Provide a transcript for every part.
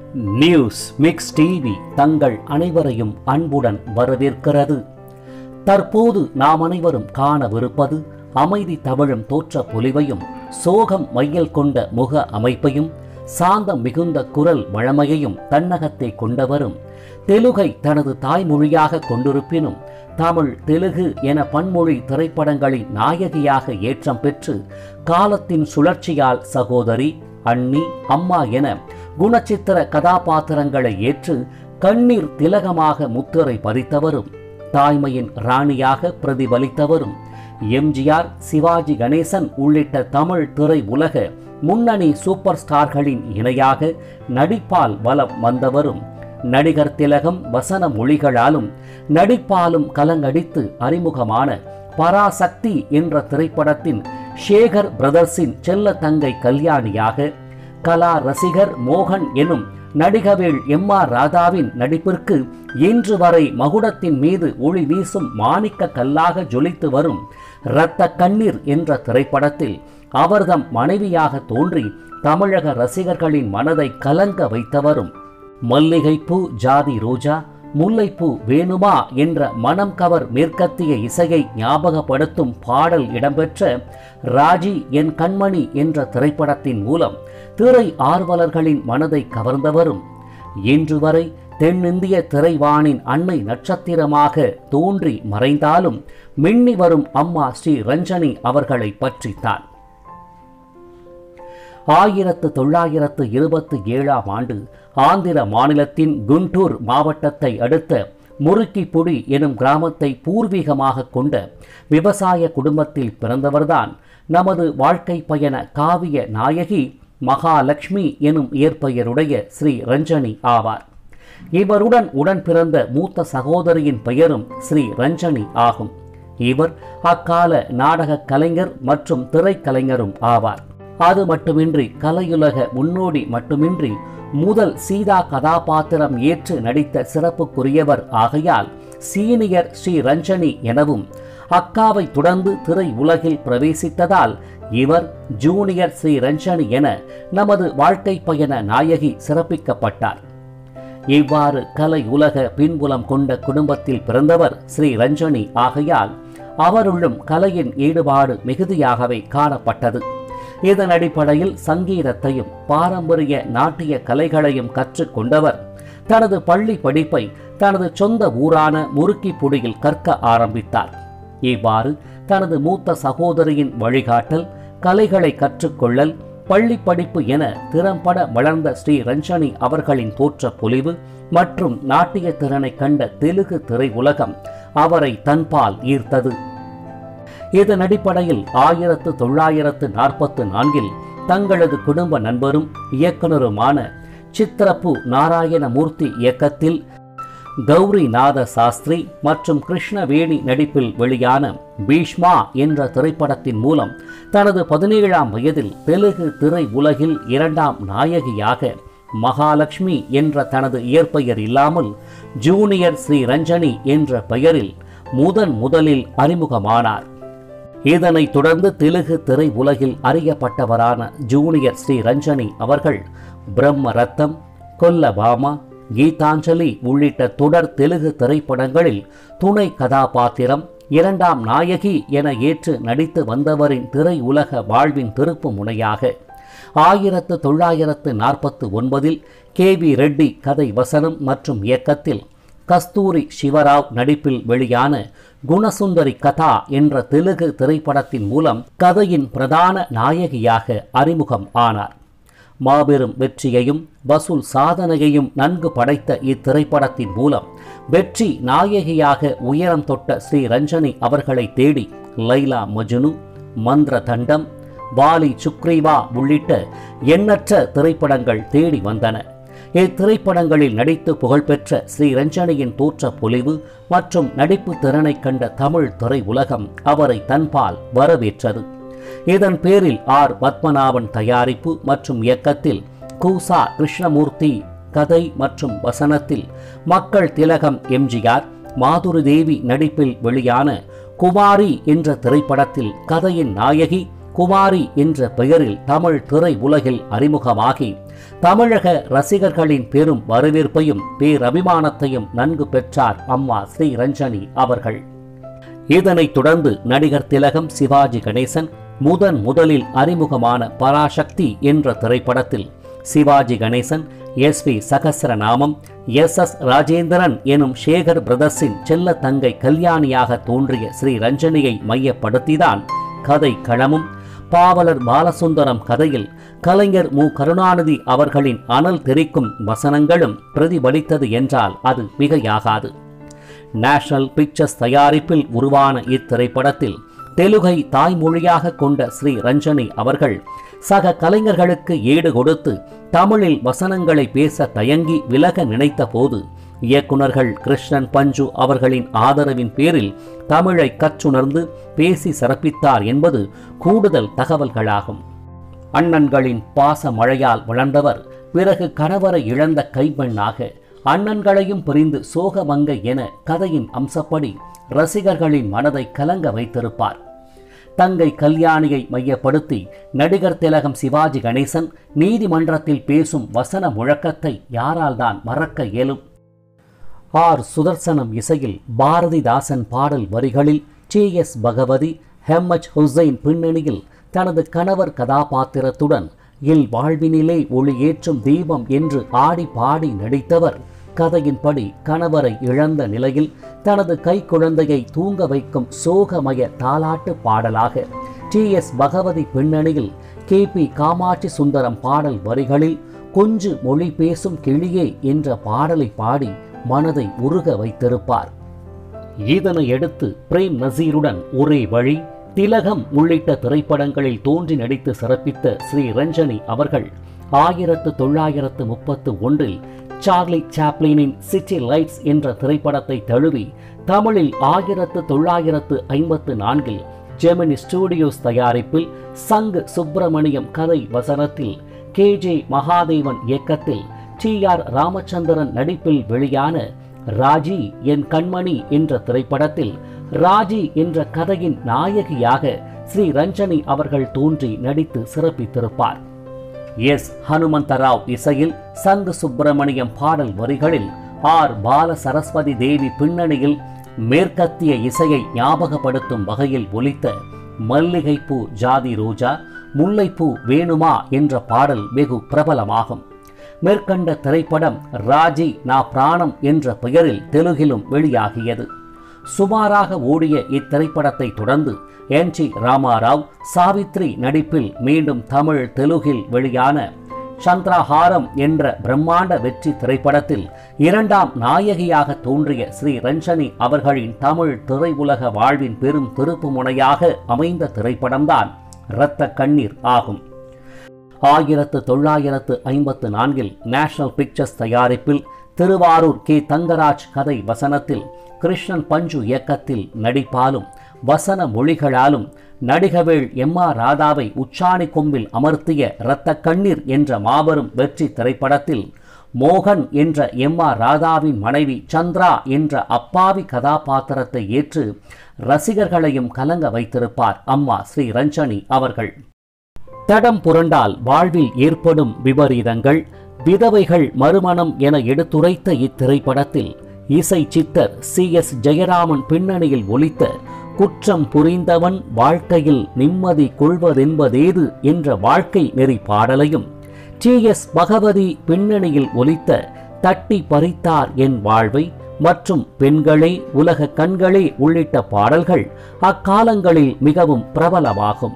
news mix TV தங்கள் அனைவரையும் அன்புடன் வரவேற்கிறது தற்போது நாம் அனைவரும் காணவிருப்பது அமைதி தவழும் தோற்ற பொலிவையும் சோகம் மையல் கொண்ட முக அமைப்பையும் சாந்தம் மிகுந்த குரல் வழமையையும் தன்னகத்தை கொண்டவரும் தெலுகை தனது தாய்மொழியாக கொண்டிருப்பினும் தமிழ் தெலுகு என பன்மொழி திரைப்படங்களின் நாயகியாக ஏற்றம் பெற்று காலத்தின் சுழற்சியால் சகோதரி அண்ணி அம்மா என குணச்சித்திர கதாபாத்திரங்களை ஏற்று கண்ணீர் திலகமாக முத்திரை பதித்தவரும் தாய்மையின் ராணியாக பிரதிபலித்தவரும் எம்ஜிஆர் சிவாஜி கணேசன் உள்ளிட்ட தமிழ் திரை உலக முன்னணி சூப்பர் ஸ்டார்களின் இணையாக நடிப்பால் வலம் வந்தவரும் நடிகர் திலகம் வசன மொழிகளாலும் நடிப்பாலும் கலங்கடித்து அறிமுகமான பராசக்தி என்ற திரைப்படத்தின் ஷேகர் பிரதர்ஸின் செல்ல தங்கை கல்யாணியாக கலா ரசிகர் மோகன் எனும் நடிகவேள் எம் ஆர் ராதாவின் நடிப்பிற்கு இன்று வரை மகுடத்தின் மீது ஒளி வீசும் மாணிக்க கல்லாக ஜொலித்து வரும் இரத்த கண்ணீர் என்ற திரைப்படத்தில் அவர்தம் மனைவியாக தோன்றி தமிழக ரசிகர்களின் மனதை கலங்க வைத்தவரும் மல்லிகைப்பூ ஜாதி ரோஜா முல்லைப்பூ வேணுமா என்ற மனம் கவர் மேற்கத்திய இசையை ஞாபகப்படுத்தும் பாடல் இடம்பெற்ற ராஜி என் கண்மணி என்ற திரைப்படத்தின் மூலம் திரை ஆர்வலர்களின் மனதை கவர்ந்தவரும் இன்று வரை தென்னிந்திய திரைவானின் அன்னை நட்சத்திரமாக தோன்றி மறைந்தாலும் மின்னி வரும் அம்மா ஸ்ரீ ரஞ்சனி அவர்களை பற்றித்தான் ஆயிரத்து தொள்ளாயிரத்து இருபத்தி ஏழாம் ஆண்டு ஆந்திர மாநிலத்தின் குண்டூர் மாவட்டத்தை அடுத்த முறுக்கிப்புடி எனும் கிராமத்தை பூர்வீகமாக கொண்ட விவசாய குடும்பத்தில் பிறந்தவர்தான் நமது வாழ்க்கை பயண காவிய நாயகி மகாலட்சுமி எனும் இயற்பெயருடைய ஸ்ரீ ரஞ்சனி ஆவார் இவருடன் உடன் பிறந்த மூத்த சகோதரியின் பெயரும் ஸ்ரீ ரஞ்சனி ஆகும் இவர் அக்கால நாடக கலைஞர் மற்றும் திரைக்கலைஞரும் ஆவார் அது மட்டுமின்றி கலையுலக முன்னோடி மட்டுமின்றி முதல் சீதா கதாபாத்திரம் ஏற்று நடித்த சிறப்புக்குரியவர் ஆகையால் சீனியர் ஸ்ரீ ரஞ்சனி எனவும் அக்காவை தொடர்ந்து திரை உலகில் பிரவேசித்ததால் இவர் ஜூனியர் ஸ்ரீ ரஞ்சனி என நமது வாழ்க்கை பயண நாயகி சிறப்பிக்கப்பட்டார் இவ்வாறு கலை உலக பின்புலம் கொண்ட குடும்பத்தில் பிறந்தவர் ஸ்ரீ ரஞ்சனி ஆகையால் அவருள்ளும் கலையின் ஈடுபாடு மிகுதியாகவே காணப்பட்டது இதன் அடிப்படையில் சங்கீதத்தையும் பாரம்பரிய நாட்டிய கலைகளையும் கற்றுக்கொண்டவர் தனது பள்ளி படிப்பை தனது சொந்த ஊரான முறுக்கிப்புடியில் கற்க ஆரம்பித்தார் இவ்வாறு தனது மூத்த சகோதரியின் வழிகாட்டல் கலைகளை கற்றுக்கொள்ளல் பள்ளி படிப்பு என திறம்பட வளர்ந்த ஸ்ரீ ரஞ்சனி அவர்களின் தோற்ற பொலிவு மற்றும் நாட்டிய திறனை கண்ட தெலுங்கு திரை உலகம் அவரை தன்பால் ஈர்த்தது இதன் அடிப்படையில் ஆயிரத்து தொள்ளாயிரத்து நாற்பத்து நான்கில் தங்களது குடும்ப நண்பரும் இயக்குனருமான சித்திரப்பு நாராயணமூர்த்தி இயக்கத்தில் கௌரி நாத சாஸ்திரி மற்றும் கிருஷ்ணவேணி நடிப்பில் வெளியான பீஷ்மா என்ற திரைப்படத்தின் மூலம் தனது பதினேழாம் வயதில் தெலுங்கு திரை உலகில் இரண்டாம் நாயகியாக மகாலட்சுமி என்ற தனது இயற்பெயர் இல்லாமல் ஜூனியர் ஸ்ரீ ரஞ்சனி என்ற பெயரில் முதன் முதலில் அறிமுகமானார் இதனைத் தொடர்ந்து தெலுங்கு திரை உலகில் அறியப்பட்டவரான ஜூனியர் ஸ்ரீ ரஞ்சனி அவர்கள் பிரம்ம ரத்தம் கொல்லபாமா கீதாஞ்சலி உள்ளிட்ட தொடர் தெலுங்கு திரைப்படங்களில் துணை கதாபாத்திரம் இரண்டாம் நாயகி என ஏற்று நடித்து வந்தவரின் திரை உலக வாழ்வின் திருப்பு முனையாக ஆயிரத்து தொள்ளாயிரத்து நாற்பத்து ஒன்பதில் கே வி ரெட்டி கதை வசனம் மற்றும் இயக்கத்தில் கஸ்தூரி சிவராவ் நடிப்பில் வெளியான குணசுந்தரி கதா என்ற தெலுங்கு திரைப்படத்தின் மூலம் கதையின் பிரதான நாயகியாக அறிமுகம் ஆனார் மாபெரும் வெற்றியையும் வசூல் சாதனையையும் நன்கு படைத்த இத்திரைப்படத்தின் மூலம் வெற்றி நாயகியாக உயரம் தொட்ட ஸ்ரீ ரஞ்சனி அவர்களை தேடி லைலா மஜுனு மந்திர தண்டம் வாலி சுக்ரீவா உள்ளிட்ட எண்ணற்ற திரைப்படங்கள் தேடி வந்தன இத்திரைப்படங்களில் நடித்து புகழ்பெற்ற ஸ்ரீ ரஞ்சனியின் தோற்ற பொலிவு மற்றும் நடிப்பு திறனை கண்ட தமிழ் திரை உலகம் அவரை தன்பால் வரவேற்றது இதன் பேரில் ஆர் பத்மநாபன் தயாரிப்பு மற்றும் இயக்கத்தில் கூசா கிருஷ்ணமூர்த்தி கதை மற்றும் வசனத்தில் மக்கள் திலகம் எம்ஜிஆர் மாதுரி தேவி நடிப்பில் வெளியான குமாரி என்ற திரைப்படத்தில் கதையின் நாயகி குமாரி என்ற பெயரில் தமிழ் திரை உலகில் அறிமுகமாகி தமிழக ரசிகர்களின் பெரும் வரவேற்பையும் பேரபிமானத்தையும் நன்கு பெற்றார் அம்மா ஸ்ரீ ரஞ்சனி அவர்கள் இதனைத் தொடர்ந்து நடிகர் திலகம் சிவாஜி கணேசன் முதன் முதலில் அறிமுகமான பராசக்தி என்ற திரைப்படத்தில் Sivaji Ganesan S V Sahasranamam S S Rajendran எனும் சேகர் பிரதர்ஸின் செல்ல தங்கை கல்யாணியாக தோன்றிய ஸ்ரீ ரஞ்சனியை மையப்படுத்திதான் கதை களமும் பாவலர் பாலசுந்தரம் கதையில் கலைஞர் மு கருணாநிதி அவர்களின் அனல் தெரிக்கும் வசனங்களும் பிரதிபலித்தது என்றால் அது மிகையாகாது நேஷனல் பிக்சர்ஸ் தயாரிப்பில் உருவான இத்திரைப்படத்தில் தெலுகை தாய்மொழியாக கொண்ட ஸ்ரீ ரஞ்சனி அவர்கள் சக கலைஞர்களுக்கு ஈடு கொடுத்து தமிழில் வசனங்களை பேச தயங்கி விலக நினைத்த போது இயக்குனர்கள் கிருஷ்ணன் பஞ்சு அவர்களின் ஆதரவின் பேரில் தமிழை கற்றுணர்ந்து பேசி சிறப்பித்தார் என்பது கூடுதல் தகவல்களாகும் அண்ணன்களின் பாச மழையால் வளர்ந்தவர் பிறகு கணவரை இழந்த கைப்பெண்ணாக அண்ணன்களையும் பிரிந்து சோகமங்கை என கதையின் அம்சப்படி ரசிகர்களின் மனதை கலங்க வைத்திருப்பார் தங்கை கல்யாணியை மையப்படுத்தி நடிகர் திலகம் சிவாஜி கணேசன் நீதிமன்றத்தில் பேசும் வசன முழக்கத்தை யாரால் தான் மறக்க இயலும் ஆர் சுதர்சனம் இசையில் பாரதிதாசன் பாடல் வரிகளில் டி எஸ் பகவதி ஹெம்எச் ஹுசைன் பின்னணியில் தனது கணவர் கதாபாத்திரத்துடன் இல் வாழ்வினிலே ஒளி ஏற்றும் தீபம் என்று ஆடி பாடி நடித்தவர் கதையின்படி கணவரை இழந்த நிலையில் தனது கைக்குழந்தையை தூங்க வைக்கும் சோகமய தாலாட்டு பாடலாக டி எஸ் பகவதி பின்னணியில் கே பி காமாட்சி சுந்தரம் பாடல் வரிகளில் கொஞ்சு மொழி பேசும் கிளியே என்ற பாடலை பாடி மனதை உருக வைத்திருப்பார் இதனை அடுத்து பிரேம் நசீருடன் ஒரே வழி திலகம் உள்ளிட்ட திரைப்படங்களில் தோன்றி நடித்து சிறப்பித்த ஸ்ரீ ரஞ்சனி அவர்கள் ஆயிரத்து தொள்ளாயிரத்து முப்பத்து ஒன்றில் சார்லி சாப்ளினின் சிட்டி லைட்ஸ் என்ற திரைப்படத்தை தழுவி தமிழில் ஆயிரத்து தொள்ளாயிரத்து ஐம்பத்து நான்கில் ஜெமினி ஸ்டூடியோஸ் தயாரிப்பில் சங்கு சுப்பிரமணியம் கதை வசனத்தில் கே ஜே மகாதேவன் இயக்கத்தில் டி ஆர் ராமச்சந்திரன் நடிப்பில் வெளியான ராஜி என் கண்மணி என்ற திரைப்படத்தில் ராஜி என்ற கதையின் நாயகியாக ஸ்ரீ ரஞ்சனி அவர்கள் தோன்றி நடித்து சிறப்பித்திருப்பார் எஸ் ஹனுமந்தராவ் இசையில் சங்கு சுப்பிரமணியம் பாடல் வரிகளில் ஆர் பால சரஸ்வதி தேவி பின்னணியில் மேற்கத்திய இசையை ஞாபகப்படுத்தும் வகையில் ஒலித்த மல்லிகைப்பூ ஜாதி ரோஜா முல்லைப்பூ வேணுமா என்ற பாடல் வெகு பிரபலமாகும் மேற்கண்ட திரைப்படம் ராஜி நா பிராணம் என்ற பெயரில் தெலுங்கிலும் வெளியாகியது சுமாராக ஓடிய இத்திரைப்படத்தை தொடர்ந்து என் டி ராமாராவ் சாவித்ரி நடிப்பில் மீண்டும் தமிழ் தெலுங்கில் வெளியான சந்திரஹாரம் என்ற பிரம்மாண்ட வெற்றி திரைப்படத்தில் இரண்டாம் நாயகியாக தோன்றிய ஸ்ரீ ரஞ்சனி அவர்களின் தமிழ் திரையுலக வாழ்வின் பெரும் திருப்பு முனையாக அமைந்த திரைப்படம்தான் இரத்த கண்ணீர் ஆகும் ஆயிரத்து தொள்ளாயிரத்து ஐம்பத்து நான்கில் நேஷனல் பிக்சர்ஸ் தயாரிப்பில் திருவாரூர் கே தங்கராஜ் கதை வசனத்தில் கிருஷ்ணன் பஞ்சு இயக்கத்தில் நடிப்பாலும் வசன மொழிகளாலும் நடிகவேள் எம் ஆர் ராதாவை உச்சாணி கொம்பில் அமர்த்திய இரத்த கண்ணீர் என்ற மாபெரும் வெற்றி திரைப்படத்தில் மோகன் என்ற எம் ஆர் ராதாவின் மனைவி சந்திரா என்ற அப்பாவி கதாபாத்திரத்தை ஏற்று ரசிகர்களையும் கலங்க வைத்திருப்பார் அம்மா ஸ்ரீ ரஞ்சனி அவர்கள் தடம் புரண்டால் வாழ்வில் ஏற்படும் விபரீதங்கள் விதவைகள் மறுமணம் என எடுத்துரைத்த இத்திரைப்படத்தில் இசை சித்தர் சி எஸ் ஜெயராமன் பின்னணியில் ஒலித்த குற்றம் புரிந்தவன் வாழ்க்கையில் நிம்மதி கொள்வதென்பதேது என்ற வாழ்க்கை நெறி பாடலையும் டி எஸ் பகவதி பின்னணியில் ஒலித்த தட்டி பறித்தார் என் வாழ்வை மற்றும் பெண்களே உலக கண்களே உள்ளிட்ட பாடல்கள் அக்காலங்களில் மிகவும் பிரபலமாகும்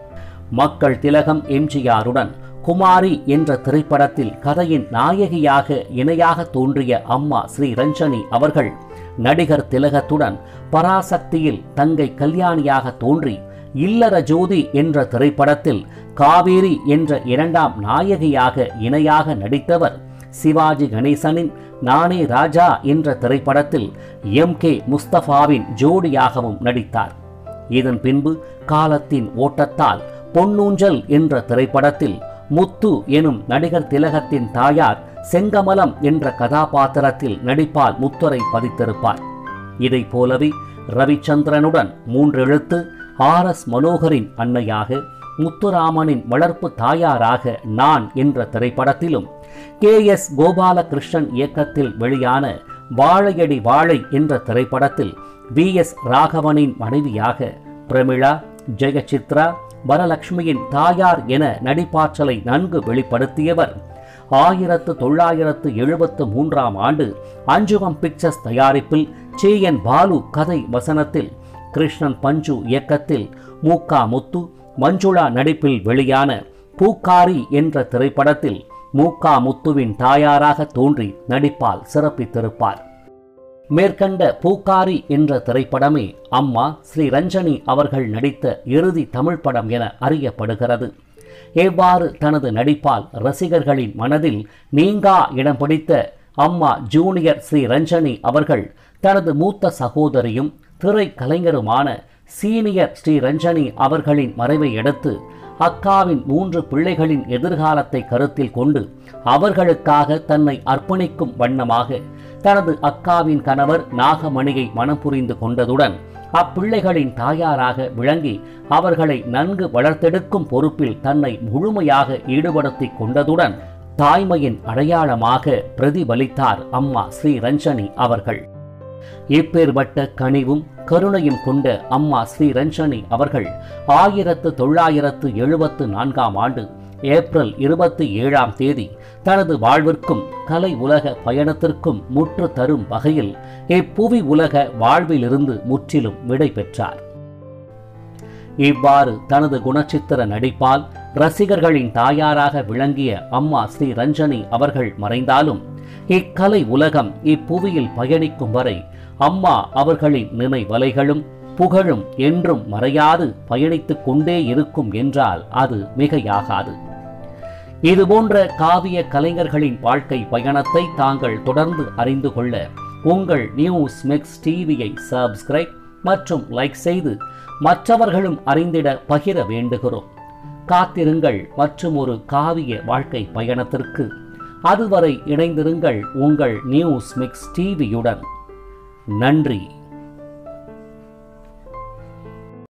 மக்கள் திலகம் எம்ஜிஆருடன் குமாரி என்ற திரைப்படத்தில் கதையின் நாயகியாக இணையாக தோன்றிய அம்மா ஸ்ரீ ரஞ்சனி அவர்கள் நடிகர் திலகத்துடன் பராசக்தியில் தங்கை கல்யாணியாக தோன்றி இல்லற ஜோதி என்ற திரைப்படத்தில் காவேரி என்ற இரண்டாம் நாயகியாக இணையாக நடித்தவர் சிவாஜி கணேசனின் நானே ராஜா என்ற திரைப்படத்தில் எம் கே முஸ்தபாவின் ஜோடியாகவும் நடித்தார் இதன் பின்பு காலத்தின் ஓட்டத்தால் பொன்னூஞ்சல் என்ற திரைப்படத்தில் முத்து எனும் நடிகர் திலகத்தின் தாயார் செங்கமலம் என்ற கதாபாத்திரத்தில் நடிப்பால் முத்துரை பதித்திருப்பார் இதைப் போலவே ரவிச்சந்திரனுடன் மூன்றெழுத்து ஆர் எஸ் மனோகரின் அன்னையாக முத்துராமனின் வளர்ப்பு தாயாராக நான் என்ற திரைப்படத்திலும் கே எஸ் கோபாலகிருஷ்ணன் இயக்கத்தில் வெளியான வாழையடி வாழை என்ற திரைப்படத்தில் வி எஸ் ராகவனின் மனைவியாக பிரமிளா ஜெயசித்ரா வரலட்சுமியின் தாயார் என நடிப்பாற்றலை நன்கு வெளிப்படுத்தியவர் ஆயிரத்து தொள்ளாயிரத்து எழுபத்து மூன்றாம் ஆண்டு அஞ்சுகம் பிக்சர்ஸ் தயாரிப்பில் சி என் பாலு கதை வசனத்தில் கிருஷ்ணன் பஞ்சு இயக்கத்தில் மூக்கா முத்து மஞ்சுளா நடிப்பில் வெளியான பூக்காரி என்ற திரைப்படத்தில் மூக்கா முத்துவின் தாயாராக தோன்றி நடிப்பால் சிறப்பித்திருப்பார் மேற்கண்ட பூக்காரி என்ற திரைப்படமே அம்மா ஸ்ரீ ரஞ்சனி அவர்கள் நடித்த இறுதி தமிழ் படம் என அறியப்படுகிறது எவ்வாறு தனது நடிப்பால் ரசிகர்களின் மனதில் நீங்கா இடம் பிடித்த அம்மா ஜூனியர் ஸ்ரீ ரஞ்சனி அவர்கள் தனது மூத்த சகோதரியும் திரை கலைஞருமான சீனியர் ஸ்ரீ ரஞ்சனி அவர்களின் மறைவை அடுத்து அக்காவின் மூன்று பிள்ளைகளின் எதிர்காலத்தை கருத்தில் கொண்டு அவர்களுக்காக தன்னை அர்ப்பணிக்கும் வண்ணமாக தனது அக்காவின் கணவர் நாகமணியை மனம் புரிந்து கொண்டதுடன் அப்பிள்ளைகளின் தாயாராக விளங்கி அவர்களை நன்கு வளர்த்தெடுக்கும் பொறுப்பில் தன்னை முழுமையாக ஈடுபடுத்திக் கொண்டதுடன் தாய்மையின் அடையாளமாக பிரதிபலித்தார் அம்மா ஸ்ரீ ரஞ்சனி அவர்கள் இப்பேற்பட்ட கனிவும் கருணையும் கொண்ட அம்மா ஸ்ரீ ரஞ்சனி அவர்கள் ஆயிரத்து தொள்ளாயிரத்து எழுபத்து நான்காம் ஆண்டு ஏப்ரல் இருபத்தி ஏழாம் தேதி தனது வாழ்விற்கும் கலை உலக பயணத்திற்கும் முற்று தரும் வகையில் இப்புவி உலக வாழ்விலிருந்து முற்றிலும் விடை பெற்றார் இவ்வாறு தனது குணச்சித்திர நடிப்பால் ரசிகர்களின் தாயாராக விளங்கிய அம்மா ஸ்ரீ ரஞ்சனி அவர்கள் மறைந்தாலும் இக்கலை உலகம் இப்புவியில் பயணிக்கும் வரை அம்மா அவர்களின் நினைவலைகளும் புகழும் என்றும் மறையாது பயணித்துக் கொண்டே இருக்கும் என்றால் அது மிகையாகாது இதுபோன்ற காவிய கலைஞர்களின் வாழ்க்கை பயணத்தை தாங்கள் தொடர்ந்து அறிந்து கொள்ள உங்கள் நியூஸ் மிக்ஸ் டிவியை சப்ஸ்கிரைப் மற்றும் லைக் செய்து மற்றவர்களும் அறிந்திட பகிர வேண்டுகிறோம் காத்திருங்கள் மற்றும் ஒரு காவிய வாழ்க்கை பயணத்திற்கு அதுவரை இணைந்திருங்கள் உங்கள் நியூஸ் மிக்ஸ் டிவியுடன் நன்றி